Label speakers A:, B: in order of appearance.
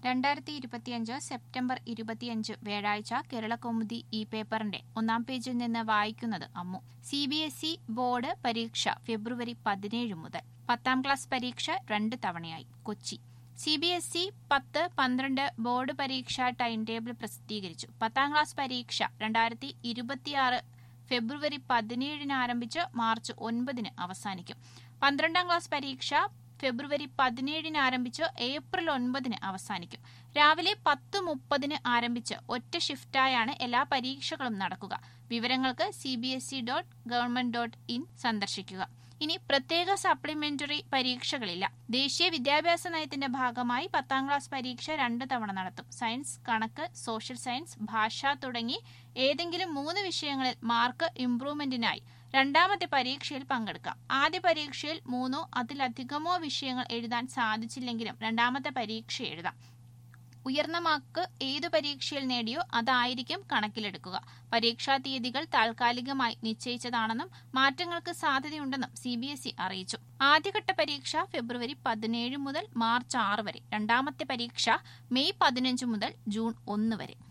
A: രണ്ടായിരത്തി ഇരുപത്തിയഞ്ച് സെപ്റ്റംബർ ഇരുപത്തിയഞ്ച് വ്യാഴാഴ്ച കേരളകൗമുദി ഈ പേപ്പറിന്റെ ഒന്നാം പേജിൽ നിന്ന് വായിക്കുന്നത് Ammu C B S E board പരീക്ഷ ഫെബ്രുവരി പതിനേഴ് മുതൽ പത്താം ക്ലാസ് പരീക്ഷ രണ്ട് തവണയായി Kochi C B S E പത്ത് പന്ത്രണ്ട് ബോർഡ് പരീക്ഷ ടൈം ടേബിൾ പ്രസിദ്ധീകരിച്ചു പത്താം ക്ലാസ് പരീക്ഷ രണ്ടായിരത്തി ഇരുപത്തിയാറ് ഫെബ്രുവരി പതിനേഴിന് ആരംഭിച്ച് മാർച്ച് ഒൻപതിന് അവസാനിക്കും പന്ത്രണ്ടാം ക്ലാസ് പരീക്ഷ ഫെബ്രുവരി പതിനേഴിന് ആരംഭിച്ച് ഏപ്രിൽ ഒൻപതിന് അവസാനിക്കും രാവിലെ പത്ത് മുപ്പതിന് ആരംഭിച്ച് ഒറ്റ ഷിഫ്റ്റായാണ് എല്ലാ പരീക്ഷകളും നടക്കുക വിവരങ്ങൾക്ക് C B S E dot government dot in സന്ദർശിക്കുക ഇനി പ്രത്യേക സപ്ലിമെന്ററി പരീക്ഷകളില്ല ദേശീയ വിദ്യാഭ്യാസ നയത്തിന്റെ ഭാഗമായി പത്താം ക്ലാസ് പരീക്ഷ രണ്ട് തവണ നടത്തും സയൻസ് കണക്ക് സോഷ്യൽ സയൻസ് ഭാഷ തുടങ്ങി ഏതെങ്കിലും മൂന്ന് വിഷയങ്ങളിൽ മാർക്ക് ഇംപ്രൂവ്മെന്റിനായി രണ്ടാമത്തെ പരീക്ഷയിൽ പങ്കെടുക്കാം ആദ്യ പരീക്ഷയിൽ മൂന്നോ അതിലധികമോ വിഷയങ്ങൾ എഴുതാൻ സാധിച്ചില്ലെങ്കിലും രണ്ടാമത്തെ പരീക്ഷ എഴുതാം ഉയർന്ന മാർക്ക് ഏതു പരീക്ഷയിൽ നേടിയോ അതായിരിക്കും കണക്കിലെടുക്കുക പരീക്ഷാ തീയതികൾ താൽക്കാലികമായി നിശ്ചയിച്ചതാണെന്നും മാറ്റങ്ങൾക്ക് സാധ്യതയുണ്ടെന്നും സി ബി എസ് ഇ അറിയിച്ചു ആദ്യഘട്ട പരീക്ഷ ഫെബ്രുവരി പതിനേഴ് മുതൽ മാർച്ച് ആറ് വരെ രണ്ടാമത്തെ പരീക്ഷ മെയ് പതിനഞ്ച് മുതൽ ജൂൺ ഒന്ന് വരെ